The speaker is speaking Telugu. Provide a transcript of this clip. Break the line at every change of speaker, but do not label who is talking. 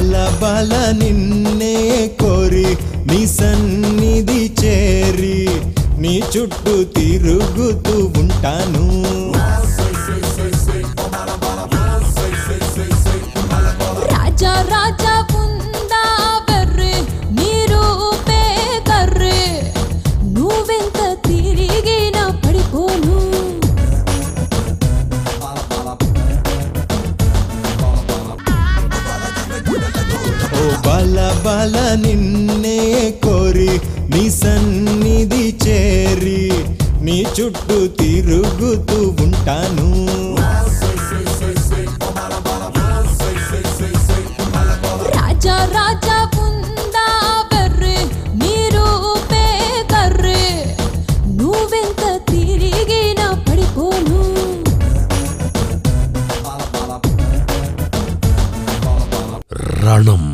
బల బల నిన్నే కోరి నీ సన్నిధి చేరి నీ చుట్టూ తిరుగుతూ ఉంటాను
రాజా రాజా ఉందా బర్రె నీరు కర్రె నువ్వెంత తిరిగినా పడిపోను
ఓ బల బల నిన్నే కోరి నీ సన్నిధి చేరి నీ చుట్టూ తిరుగుతూ ఉంటాను
రాజా రాజా ఉందా బర్రె నీరు కర్రె నువ్వెంత తిరిగినా పడిపోను
రణం